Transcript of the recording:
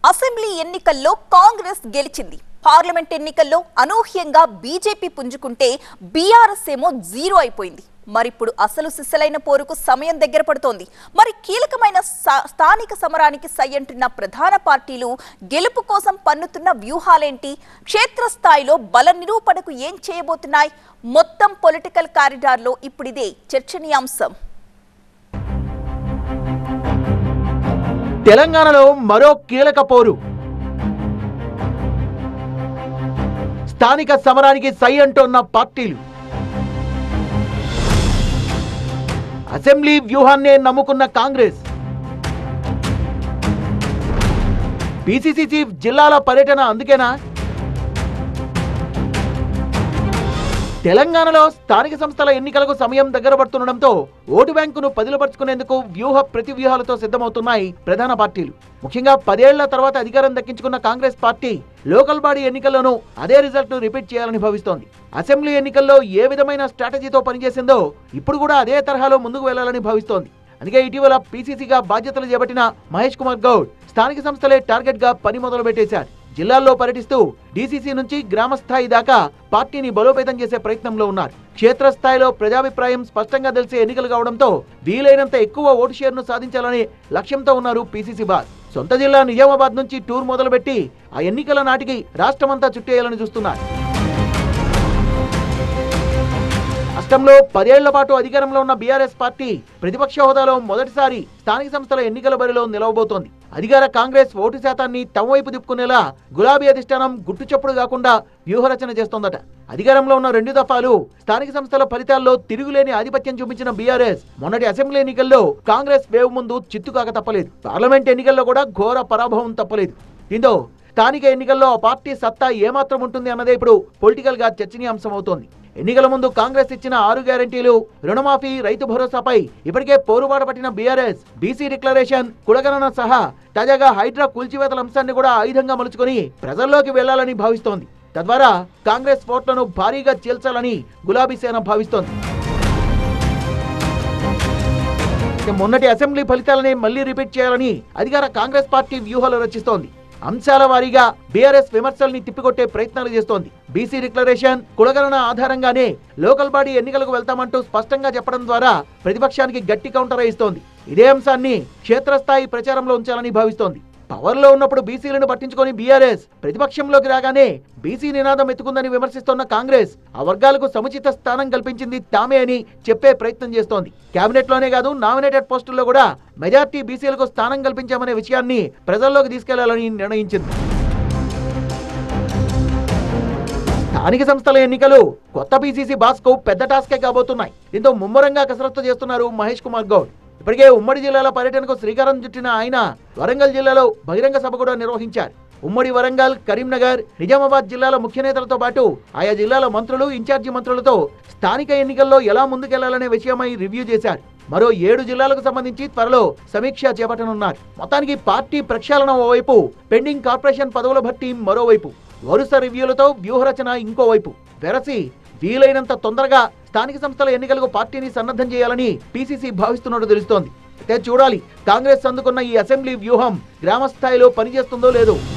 assembly ఎన్నికల్లో కాంగ్రెస్ గెలిచింది parliament ఎన్నికల్లో అనూహ్యంగా బీజేపీ పుంజుకుంటే బీఆర్ఎస్ ఏమో జీరో అయిపోయింది మరిప్పుడు అసలు సిస్సలైన పోరుకు సమయం దగ్గర పడుతోంది మరి కీలకమైన స- స్థానిక సమరానికి సై అంటున్న ప్రధాన పార్టీలు గెలుపు కోసం పన్నుతున్న వ్యూహాలేంటి క్షేత్రస్థాయిలో బల నిరూపణకు ఏం చేయబోతున్నాయి మొత్తం పొలిటికల్ కారిడార్లో ఇప్పుడిదే చర్చనీయాంశం తెలంగాణలో మరో కీలక పోరు స్థానిక సమరానికి సై అంటోన్న పార్టీలు అసెంబ్లీ వ్యూహాన్నే నమ్ముకున్న కాంగ్రెస్ పిసిసి చీఫ్ జిల్లాల పర్యటన అందుకేనా తెలంగాణలో స్థానిక సంస్థల ఎన్నికలకు సమయం దగ్గర పడుతుండటంతో ఓటు బ్యాంకును పదిలపరుచుకునేందుకు వ్యూహ ప్రతి వ్యూహాలతో సిద్ధమవుతున్నాయి ప్రధాన పార్టీలు ముఖ్యంగా పదేళ్ల తర్వాత అధికారం దక్కించుకున్న కాంగ్రెస్ పార్టీ లోకల్ బాడీ ఎన్నికల్లోనూ అదే రిజల్ట్ ను రిపీట్ చేయాలని భావిస్తోంది అసెంబ్లీ ఎన్నికల్లో ఏ విధమైన స్ట్రాటజీతో పనిచేసిందో ఇప్పుడు కూడా అదే తరహాలో ముందుకు వెళ్లాలని భావిస్తోంది అందుకే ఇటీవల పీసీసీగా బాధ్యతలు చేపట్టిన మహేష్ కుమార్ గౌడ్ స్థానిక సంస్థలే టార్గెట్ గా పని మొదలు పెట్టేశారు జిల్లాల్లో పర్యటిస్తూ డీసీసీ నుంచి గ్రామ స్థాయి దాకా పార్టీని బలోపేతం చేసే ప్రయత్నంలో ఉన్నారు క్షేత్రస్థాయిలో ప్రజాభిప్రాయం స్పష్టంగా తెలిసే ఎన్నికలు కావడంతో వీలైనంత ఎక్కువ ఓటు షేర్ను సాధించాలనే లక్ష్యంతో ఉన్నారు పీసీసీ బాస్ సొంత జిల్లా నిజామాబాద్ నుంచి టూర్ మొదలుపెట్టి ఆ ఎన్నికల నాటికి రాష్ట్రమంతా చుట్టేయాలని చూస్తున్నారు రాష్ట్రంలో పదేళ్ల పాటు అధికారంలో ఉన్న బీఆర్ఎస్ పార్టీ ప్రతిపక్ష హోదాలో మొదటిసారి స్థానిక సంస్థల ఎన్నికల బరిలో నిలవబోతోంది అధికార కాంగ్రెస్ ఓటు శాతాన్ని తమ వైపు తిప్పుకునేలా గులాబీ అధిష్టానం గుట్టుచప్పుడు కాకుండా వ్యూహరచన చేస్తోందట అధికారంలో ఉన్న రెండు దఫాలు స్థానిక సంస్థల ఫలితాల్లో తిరుగులేని ఆధిపత్యం చూపించిన బీఆర్ఎస్ మొన్నటి అసెంబ్లీ ఎన్నికల్లో కాంగ్రెస్ వేవ్ ముందు చిత్తుకాక తప్పలేదు పార్లమెంట్ ఎన్నికల్లో కూడా ఘోర పరాభవం తప్పలేదు దీంతో స్థానిక ఎన్నికల్లో ఆ పార్టీ సత్తా ఏమాత్రం ఉంటుంది అన్నదే ఇప్పుడు పొలిటికల్ గా చర్చనీయాంశం అవుతోంది ఎన్నికల ముందు కాంగ్రెస్ ఇచ్చిన ఆరు గ్యారంటీలు రుణమాఫీ రైతు భరోసాపై ఇప్పటికే పోరుబాట పట్టిన బీఆర్ఎస్ బీసీ డిక్లరేషన్ కులగణన సహా తాజాగా హైడ్రా కూల్చివేతల అంశాన్ని కూడా ఆయుధంగా మలుచుకొని ప్రజల్లోకి వెళ్లాలని భావిస్తోంది తద్వారా కాంగ్రెస్ ఓట్లను భారీగా చీల్చాలని గులాబీ సేన భావిస్తోంది ఇక మొన్నటి అసెంబ్లీ ఫలితాలని మళ్లీ రిపీట్ చేయాలని అధికార కాంగ్రెస్ పార్టీ వ్యూహాలు రచిస్తోంది అంశాల వారీగా బీఆర్ఎస్ విమర్శల్ని తిప్పికొట్టే ప్రయత్నాలు చేస్తోంది బీసీ డిక్లరేషన్ కులగణన ఆధారంగానే లోకల్ బాడీ ఎన్నికలకు వెళ్తామంటూ స్పష్టంగా చెప్పడం ద్వారా ప్రతిపక్షానికి గట్టి కౌంటర్ ఇస్తోంది ఇదే అంశాన్ని క్షేత్రస్థాయి ప్రచారంలో ఉంచాలని భావిస్తోంది పవర్ లో ఉన్నప్పుడు బీసీలను పట్టించుకొని బీఆర్ఎస్ ప్రతిపక్షంలోకి రాగానే బీసీ నినాదం ఎత్తుకుందని విమర్శిస్తోన్న కాంగ్రెస్ ఆ వర్గాలకు సముచిత స్థానం కల్పించింది తామే అని చెప్పే ప్రయత్నం చేస్తోంది కేబినెట్ లోనే కాదు నామినేటెడ్ పోస్టుల్లో కూడా మెజార్టీ బీసీలకు స్థానం కల్పించామనే విషయాన్ని ప్రజల్లోకి తీసుకెళ్లాలని నిర్ణయించింది స్థానిక సంస్థల ఎన్నికలు కొత్త పీసీసీ బాస్ కు పెద్ద టాస్కే కాబోతున్నాయి దీంతో ముమ్మరంగా కసరత్తు చేస్తున్నారు మహేష్ కుమార్ గౌడ్ ఇప్పటికే ఉమ్మడి జిల్లాల పర్యటనకు శ్రీకారం చుట్టిన ఆయన వరంగల్ జిల్లాలో బహిరంగ సభ కూడా నిర్వహించారు ఉమ్మడి వరంగల్ కరీంనగర్ నిజామాబాద్ జిల్లాల ముఖ్య నేతలతో పాటు ఆయా జిల్లాల మంత్రులు ఇన్ఛార్జి మంత్రులతో స్థానిక ఎన్నికల్లో ఎలా ముందుకెళ్లాలనే విషయమై రివ్యూ చేశారు మరో ఏడు జిల్లాలకు సంబంధించి త్వరలో సమీక్ష చేపట్టనున్నారు మొత్తానికి పార్టీ ప్రక్షాళన ఓవైపు పెండింగ్ కార్పొరేషన్ పదవుల భర్తీ మరోవైపు వరుస రివ్యూలతో వ్యూహరచన ఇంకోవైపు వెరసి వీలైనంత తొందరగా స్థానిక సంస్థల ఎన్నికలకు పార్టీని సన్నద్ధం చేయాలని పీసీసీ భావిస్తున్నట్టు తెలుస్తోంది అయితే చూడాలి కాంగ్రెస్ అందుకున్న ఈ అసెంబ్లీ వ్యూహం గ్రామ స్థాయిలో పనిచేస్తుందో లేదో